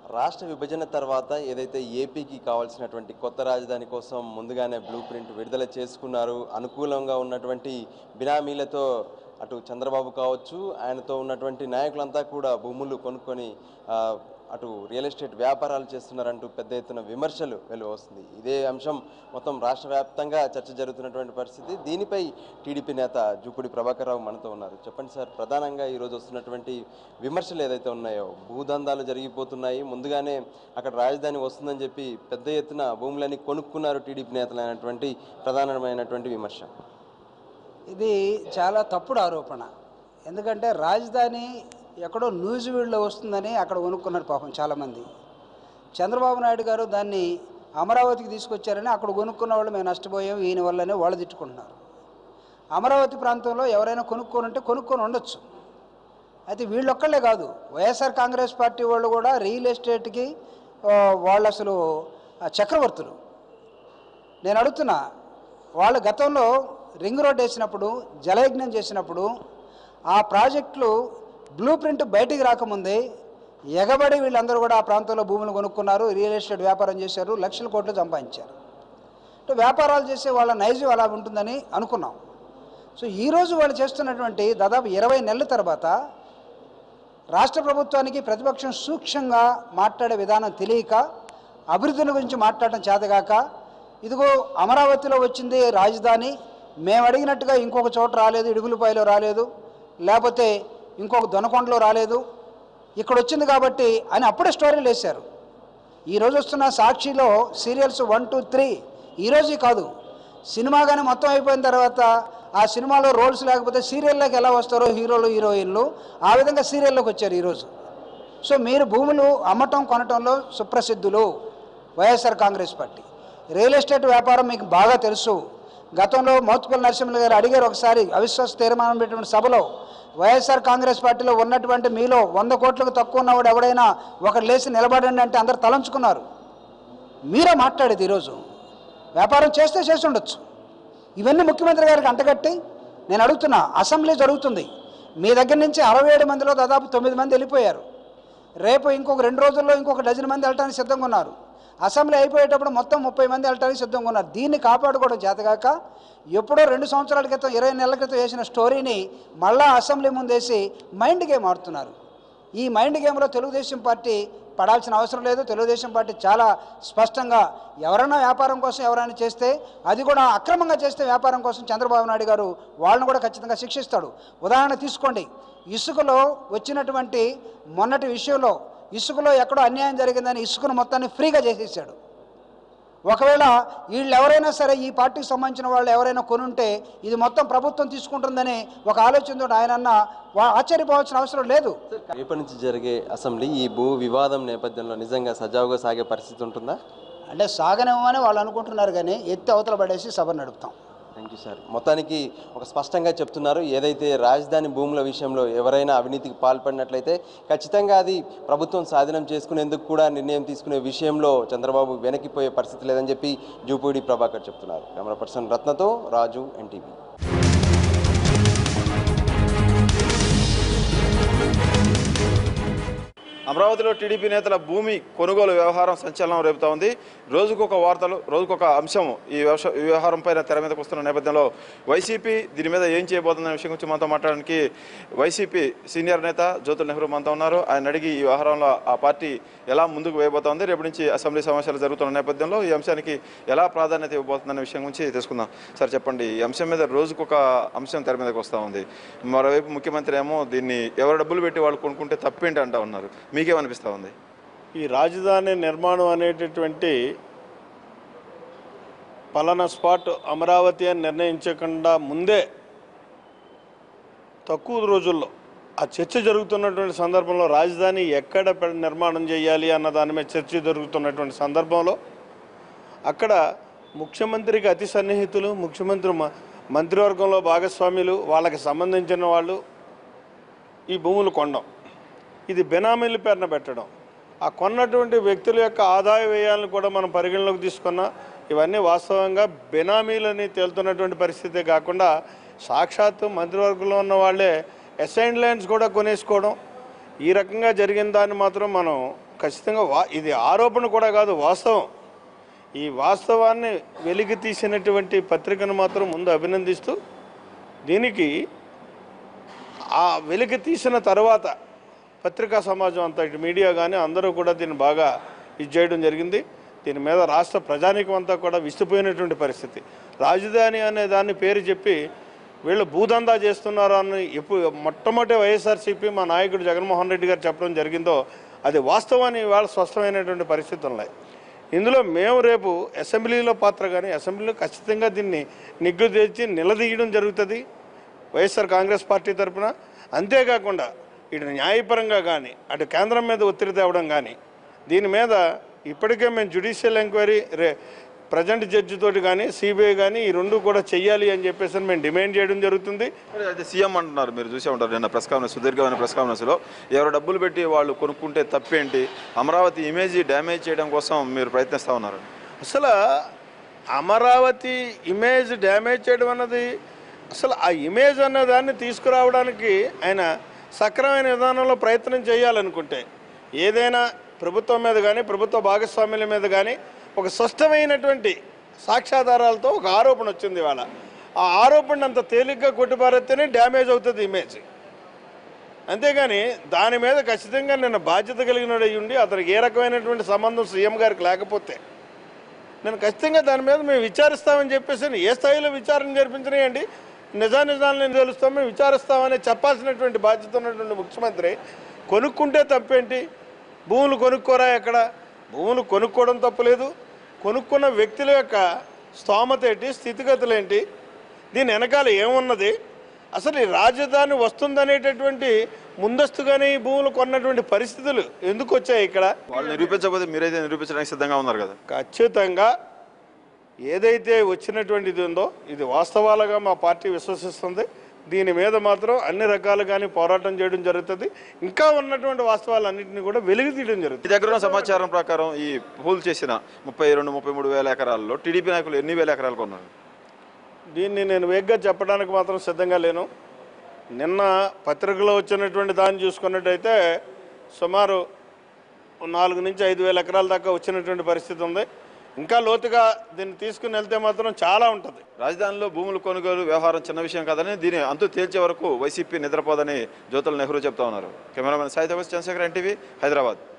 రాష్ట్ర విభజన తర్వాత ఏదైతే ఏపీకి కావాల్సినటువంటి కొత్త రాజధాని కోసం ముందుగానే బ్లూ ప్రింట్ విడుదల చేసుకున్నారు అనుకూలంగా ఉన్నటువంటి బినామీలతో అటు చంద్రబాబు కావచ్చు ఆయనతో ఉన్నటువంటి నాయకులంతా కూడా భూములు కొనుక్కొని ఆ, అటు రియల్ ఎస్టేట్ వ్యాపారాలు చేస్తున్నారంటూ పెద్ద ఎత్తున విమర్శలు వెలువస్తుంది ఇదే అంశం మొత్తం రాష్ట్ర వ్యాప్తంగా చర్చ జరుగుతున్నటువంటి పరిస్థితి దీనిపై టీడీపీ నేత జూపూడి ప్రభాకర్ రావు మనతో ఉన్నారు చెప్పండి సార్ ప్రధానంగా ఈరోజు వస్తున్నటువంటి విమర్శలు ఏదైతే ఉన్నాయో భూదందాలు జరిగిపోతున్నాయి ముందుగానే అక్కడ రాజధాని వస్తుందని చెప్పి పెద్ద ఎత్తున భూములన్నీ కొనుక్కున్నారు టీడీపీ నేతలు అయినటువంటి ప్రధానమైనటువంటి విమర్శ ఇది చాలా తప్పుడు ఆరోపణ ఎందుకంటే రాజధాని ఎక్కడో న్యూజివీడ్లో వస్తుందని అక్కడ కొనుక్కున్నారు పాపం చాలామంది చంద్రబాబు నాయుడు గారు దాన్ని అమరావతికి తీసుకొచ్చారని అక్కడ కొనుక్కున్న వాళ్ళు మేము నష్టపోయాం ఈయన వల్లనే వాళ్ళు తిట్టుకుంటున్నారు అమరావతి ప్రాంతంలో ఎవరైనా కొనుక్కొని ఉంటే కొనుక్కొని ఉండొచ్చు అయితే వీళ్ళొక్కళ్ళే కాదు వైఎస్ఆర్ కాంగ్రెస్ పార్టీ వాళ్ళు కూడా రియల్ ఎస్టేట్కి ఆ, వాళ్ళు అసలు ఆ, చక్రవర్తులు నేను అడుగుతున్నా వాళ్ళు గతంలో రింగ్ రోడ్ వేసినప్పుడు జలయజ్ఞం చేసినప్పుడు ఆ ప్రాజెక్టులు బ్లూ ప్రింట్ బయటికి రాకముందే ఎగబడి వీళ్ళందరూ కూడా ఆ ప్రాంతంలో భూములు కొనుక్కున్నారు రియల్ ఎస్టేట్ వ్యాపారం చేశారు లక్షల కోట్లు సంపాదించారు అంటే వ్యాపారాలు చేసే వాళ్ళ నైజం అలా ఉంటుందని అనుకున్నాం సో ఈరోజు వాళ్ళు చేస్తున్నటువంటి దాదాపు ఇరవై నెలల తర్వాత రాష్ట్ర ప్రభుత్వానికి ప్రతిపక్షం సూక్ష్మంగా మాట్లాడే విధానం తెలియక అభివృద్ధిని గురించి మాట్లాడటం చేతగాక ఇదిగో అమరావతిలో వచ్చింది రాజధాని మేము అడిగినట్టుగా ఇంకొక చోట రాలేదు ఇడుగులపాయలో రాలేదు లేకపోతే ఇంకొక దొనకొండలో రాలేదు ఇక్కడ వచ్చింది కాబట్టి అని అప్పుడే స్టోరీలు వేశారు ఈరోజు వస్తున్న సాక్షిలో సీరియల్స్ వన్ టూ త్రీ ఈరోజు కాదు సినిమా కానీ మొత్తం అయిపోయిన తర్వాత ఆ సినిమాలో రోల్స్ లేకపోతే సీరియల్లోకి ఎలా వస్తారో హీరోలు హీరోయిన్లు ఆ విధంగా సీరియల్లోకి వచ్చారు ఈరోజు సో మీరు భూములు అమ్మటం కొనటంలో సుప్రసిద్ధులు YSR Congress party real estate వ్యాపారం మీకు బాగా తెలుసు గతంలో మోత్పల్లి నరసింహులు గారు అడిగారు ఒకసారి అవిశ్వాస తీర్మానం పెట్టిన సభలో వైఎస్ఆర్ కాంగ్రెస్ పార్టీలో ఉన్నటువంటి మీలో వంద కోట్లకు తక్కువ ఉన్నవాడు ఎవడైనా ఒకడు లేచి నిలబడండి అంటే అందరు తలంచుకున్నారు మీరే మాట్లాడేది ఈరోజు వ్యాపారం చేస్తే చేసి ఉండొచ్చు ఇవన్నీ ముఖ్యమంత్రి గారికి అంటగట్టి నేను అడుగుతున్నా అసెంబ్లీ జరుగుతుంది మీ దగ్గర నుంచి అరవై ఏడు మందిలో దాదాపు తొమ్మిది మంది వెళ్ళిపోయారు రేపు ఇంకొక రెండు రోజుల్లో ఇంకొక డజన్ మంది వెళ్ళడానికి సిద్ధంగా ఉన్నారు అసెంబ్లీ అయిపోయేటప్పుడు మొత్తం ముప్పై మంది వెళ్ళడానికి సిద్ధంగా ఉన్నారు దీన్ని కాపాడుకోవడం చేతగాక ఎప్పుడో రెండు సంవత్సరాల క్రితం ఇరవై నెలల క్రితం వేసిన స్టోరీని మళ్ళా అసెంబ్లీ ముందేసి మైండ్ గేమ్ ఆడుతున్నారు ఈ మైండ్ గేమ్లో తెలుగుదేశం పార్టీ పడాల్సిన అవసరం లేదు తెలుగుదేశం పార్టీ చాలా స్పష్టంగా ఎవరైనా వ్యాపారం కోసం ఎవరైనా చేస్తే అది కూడా అక్రమంగా చేస్తే వ్యాపారం కోసం చంద్రబాబు నాయుడు గారు వాళ్ళని కూడా ఖచ్చితంగా శిక్షిస్తాడు ఉదాహరణ తీసుకోండి ఇసుకలో వచ్చినటువంటి మొన్నటి విషయంలో ఇసుకలో ఎక్కడో అన్యాయం జరిగిందని ఇసుకను మొత్తాన్ని ఫ్రీగా చేసేసాడు ఒకవేళ వీళ్ళు ఎవరైనా సరే ఈ పార్టీకి సంబంధించిన వాళ్ళు ఎవరైనా కొనుంటే ఇది మొత్తం ప్రభుత్వం తీసుకుంటుందని ఒక ఆలోచనతో ఆయన అన్న వా- ఆశ్చర్యపోవాల్సిన అవసరం లేదు రేపటి నుంచి జరిగే అసెంబ్లీ ఈ భూ వివాదం నేపథ్యంలో నిజంగా సజావుగా సాగే పరిస్థితి ఉంటుందా అంటే సాగనేమని వాళ్ళు అనుకుంటున్నారు కానీ ఎత్తి అవతల పడేసి సభ నడుపుతాం థ్యాంక్ యూ సార్ మొత్తానికి ఒక స్పష్టంగా చెప్తున్నారు ఏదైతే రాజధాని భూముల విషయంలో ఎవరైనా అవినీతికి పాల్పడినట్లయితే ఖచ్చితంగా అది ప్రభుత్వం స్వాధీనం చేసుకునేందుకు కూడా నిర్ణయం తీసుకునే విషయంలో చంద్రబాబు వెనక్కిపోయే పరిస్థితి లేదని చెప్పి జూపూడి ప్రభాకర్ చెప్తున్నారు కెమెరా పర్సన్ రత్నతో రాజు ఎన్టీవీ అమరావతిలో టీడీపీ నేతల భూమి కొనుగోలు వ్యవహారం సంచలనం రేపుతా ఉంది రోజుకొక వార్తలు రోజుకొక అంశం ఈ వ్యవస- ఈ వ్యవహారం పైన తెర మీదకి వస్తున్న నేపథ్యంలో వైసీపీ దీని మీద ఏం చేయబోతుందనే విషయం గురించి మనతో మాట్లాడడానికి వైసీపీ సీనియర్ నేత జ్యోతుల నెహ్రూ మనతో ఉన్నారు ఆయన అడిగి ఈ వ్యవహారంలో ఆ పార్టీ ఎలా ముందుకు వేయబోతోంది రేపటి నుంచి అసెంబ్లీ సమావేశాలు జరుగుతున్న నేపథ్యంలో ఈ అంశానికి ఎలా ప్రాధాన్యత ఇవ్వబోతుందనే విషయం గురించి తెలుసుకుందాం సార్ చెప్పండి ఈ అంశం మీద రోజుకొక అంశం తెర మీదకి వస్తూ ఉంది మరోవైపు ముఖ్యమంత్రి ఏమో దీన్ని ఎవరు డబ్బులు పెట్టి వాళ్ళు కొనుక్కుంటే తప్పేంటి అంటా ఉన్నారు మీకేమనిపిస్తూ ఉంది ఈ రాజధాని నిర్మాణం అనేటటువంటి పలానా స్పాట్ అమరావతి అని నిర్ణయించకుండా ముందే తక్కువ రోజుల్లో ఆ చర్చ జరుగుతున్నటువంటి సందర్భంలో రాజధాని ఎక్కడ పె- నిర్మాణం చేయాలి అన్న దాని మీద చర్చ జరుగుతున్నటువంటి సందర్భంలో అక్కడ ముఖ్యమంత్రికి అతి సన్నిహితులు ముఖ్యమంత్రి మ- మంత్రివర్గంలో భాగస్వాములు వాళ్ళకి సంబంధించిన వాళ్ళు ఈ భూములు కొనడం ఇది బెనామీల పేరున పెట్టడం ఆ కొన్నటువంటి వ్యక్తుల యొక్క ఆదాయ వ్యయాలను కూడా మనం పరిగణలోకి తీసుకున్నా ఇవన్నీ వాస్తవంగా బెనామీలని తేలుతున్నటువంటి పరిస్థితే కాకుండా సాక్షాత్తు మంత్రివర్గంలో ఉన్న వాళ్ళే అసైన్ ల్యాండ్స్ కూడా కొనేసుకోవడం ఈ రకంగా జరిగిన దాన్ని మాత్రం మనం ఖచ్చితంగా వా ఇది ఆరోపణ కూడా కాదు వాస్తవం ఈ వాస్తవాన్ని వెలికి తీసినటువంటి పత్రికను మాత్రం ముందు అభినందిస్తూ దీనికి ఆ వెలికి తీసిన తర్వాత పత్రికా సమాజం అంతా ఇటు మీడియా కానీ అందరూ కూడా దీన్ని బాగా ఇది చేయడం జరిగింది దీని మీద రాష్ట్ర ప్రజానీకం అంతా కూడా విసిపోయినటువంటి పరిస్థితి రాజధాని అనే దాన్ని పేరు చెప్పి వీళ్ళు భూదందా చేస్తున్నారు అని ఎప్పుడు మొట్టమొదటి వైఎస్ఆర్సీపీ మా నాయకుడు జగన్మోహన్ రెడ్డి గారు చెప్పడం జరిగిందో అది వాస్తవాన్ని ఇవాళ స్పష్టమైనటువంటి పరిస్థితులు ఉన్నాయి ఇందులో మేము రేపు అసెంబ్లీలో పాత్ర కానీ అసెంబ్లీలో ఖచ్చితంగా దీన్ని నిగ్గు తెచ్చి నిలదీయడం జరుగుతుంది వైఎస్ఆర్ కాంగ్రెస్ పార్టీ తరఫున అంతేకాకుండా ఇటు న్యాయపరంగా కానీ అటు కేంద్రం మీద ఒత్తిడి తేవడం కానీ దీని మీద ఇప్పటికే మేము జ్యుడిషియల్ ఎంక్వైరీ రే ప్రజెంట్ జడ్జి తోటి కానీ సిబిఐ కానీ ఈ రెండు కూడా చెయ్యాలి అని చెప్పేసి మేము డిమాండ్ చేయడం జరుగుతుంది మరి అయితే సీఎం అంటున్నారు మీరు చూసే ఉంటారు నిన్న ప్రెస్ కాన్ఫరెన్స్ సుదీర్ఘమైన ప్రెస్ కాన్ఫరెన్స్లో ఎవరు డబ్బులు పెట్టి వాళ్ళు కొనుక్కుంటే తప్పేంటి అమరావతి ఇమేజ్ డ్యామేజ్ చేయడం కోసం మీరు ప్రయత్నిస్తూ ఉన్నారు అసలు అమరావతి ఇమేజ్ డ్యామేజ్ చేయడం అన్నది అసలు ఆ ఇమేజ్ అనే దాన్ని తీసుకురావడానికి ఆయన సక్రమైన విధానంలో ప్రయత్నం చేయాలనుకుంటే ఏదైనా ప్రభుత్వం మీద కానీ ప్రభుత్వ భాగస్వామ్యుల మీద కానీ ఒక స్పష్టమైనటువంటి సాక్ష్యాధారాలతో ఒక ఆరోపణ వచ్చింది ఇవాళ ఆ ఆరోపణ అంత తేలిగ్గా కొట్టిపారేస్తేనే డ్యామేజ్ అవుతుంది ఇమేజ్ అంతేగాని దాని మీద ఖచ్చితంగా నేను బాధ్యత కలిగిన ఉండి అతనికి ఏ రకమైనటువంటి సంబంధం సీఎం గారికి లేకపోతే నేను ఖచ్చితంగా దాని మీద మేము విచారిస్తామని చెప్పేసి ఏ స్థాయిలో విచారణ జరిపించినాయండి నిజానిజాలను తెలుస్తాం మేము విచారిస్తామని చెప్పాల్సినటువంటి బాధ్యత ఉన్నటువంటి ముఖ్యమంత్రి కొనుక్కుంటే తప్పేంటి భూములు కొనుక్కోరా ఎక్కడ భూములు కొనుక్కోవడం తప్పులేదు కొనుక్కున్న వ్యక్తుల యొక్క స్తోమత ఏంటి స్థితిగతులు ఏంటి దీని వెనకాల ఏమున్నది అసలు ఈ రాజధాని వస్తుందనేటటువంటి ముందస్తుగానే ఈ భూములు కొన్నటువంటి పరిస్థితులు ఎందుకు వచ్చాయి ఇక్కడ వాళ్ళు నిరూపించకపోతే మీరైతే నిరూపించడానికి సిద్ధంగా ఉన్నారు కదా ఖచ్చితంగా ఏదైతే వచ్చినటువంటి ఇది ఉందో ఇది వాస్తవాలుగా మా పార్టీ విశ్వసిస్తుంది దీని మీద మాత్రం అన్ని రకాలుగానే పోరాటం చేయడం జరుగుతుంది ఇంకా ఉన్నటువంటి వాస్తవాలన్నింటినీ కూడా వెలుగు తీయడం మీ జరుగుతుంది దగ్గర ఉన్న సమాచారం ప్రకారం ఈ పూల్ చేసిన ముప్పై రెండు ముప్పై మూడు వేల ఎకరాల్లో టీడీపీ నాయకులు ఎన్ని వేల ఎకరాలు కొన్నారు దీన్ని నేను వేగ్గా చెప్పడానికి మాత్రం సిద్ధంగా లేను నిన్న పత్రికలో వచ్చినటువంటి దాన్ని చూసుకున్నట్టయితే సుమారు నాలుగు నుంచి ఐదు వేల ఎకరాల దాకా వచ్చినటువంటి పరిస్థితి ఉంది ఇంకా లోతుగా దీన్ని తీసుకుని వెళ్తే మాత్రం చాలా ఉంటుంది రాజధానిలో భూములు కొనుగోలు వ్యవహారం చిన్న విషయం కాదని దీని అంతు తేల్చే వరకు వైసీపీ నిద్రపోదని జ్యోతుల నెహ్రూ చెప్తా ఉన్నారు కెమెరామెన్ సాయితోస్ చంద్రశేఖర్ ఎన్టీవీ హైదరాబాద్